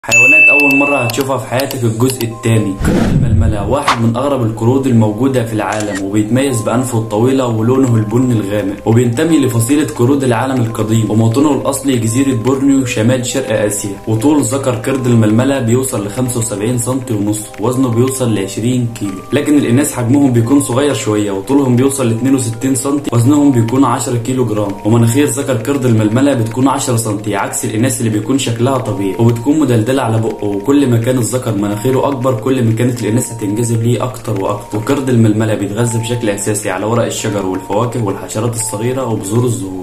حيوانات أول مرة هتشوفها في حياتك الجزء الثاني قرد الململة واحد من أغرب القرود الموجودة في العالم وبيتميز بأنفه الطويلة ولونه البني الغامق وبينتمي لفصيلة قرود العالم القديم وموطنه الأصلي جزيرة بورنيو شمال شرق آسيا وطول ذكر قرد الململة بيوصل ل 75 سم ونص وزنه بيوصل ل 20 كيلو لكن الإناث حجمهم بيكون صغير شوية وطولهم بيوصل ل 62 سم وزنهم بيكون 10 كيلو جرام ومناخير ذكر قرد الململة بتكون 10 سم عكس الإناث اللي بيكون شكلها طبيعي وبتكون مدلدلة على بقه وكل ما كان الذكر مناخيره اكبر كل ما كانت الاناث هتنجذب ليه اكتر واكتر وقرد الململه بيتغذى بشكل اساسي على ورق الشجر والفواكه والحشرات الصغيره وبذور الزهور